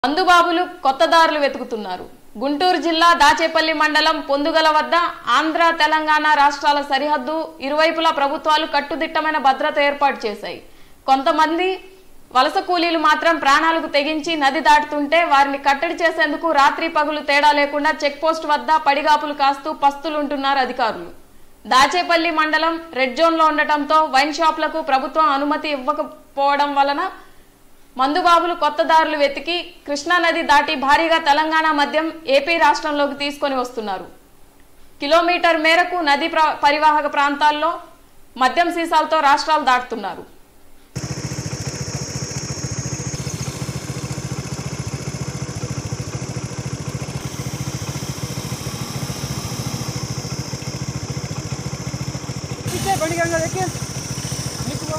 మందుబాబులు కొత్త దారులు వెతుకుతున్నారు గుంటూరు జిల్లా దాచేపల్లి మండలం పొందుగల వద్ద ఆంధ్ర తెలంగాణ రాష్ట్రాల సరిహద్దు ఇరువైపులా ప్రభుత్వాలు కట్టుదిట్టమైన భద్రత ఏర్పాటు చేశాయి కొంతమంది వలస కూలీలు మాత్రం ప్రాణాలకు తెగించి నది దాటుతుంటే వారిని కట్టడి చేసేందుకు రాత్రి పగులు తేడా లేకుండా చెక్ పోస్ట్ వద్ద పడిగాపులు కాస్తూ పస్తులుంటున్నారు అధికారులు దాచేపల్లి మండలం రెడ్ జోన్లో ఉండటంతో వైన్ షాప్లకు ప్రభుత్వం అనుమతి ఇవ్వకపోవడం వలన మందుబాబులు కొత్త దారులు వెతికి కృష్ణానది దాటి భారీగా తెలంగాణ మద్యం ఏపీ రాష్ట్రంలోకి తీసుకొని వస్తున్నారు కిలోమీటర్ మేరకు నదీ ప్ర- పరివాహక ప్రాంతాల్లో మద్యం సీసాలతో రాష్ట్రాలు దాటుతున్నారు पीछे बड़ी गंगा देखिए निकलो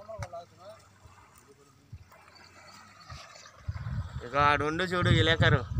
ఇక ఆడుండు చూడు విలేకరు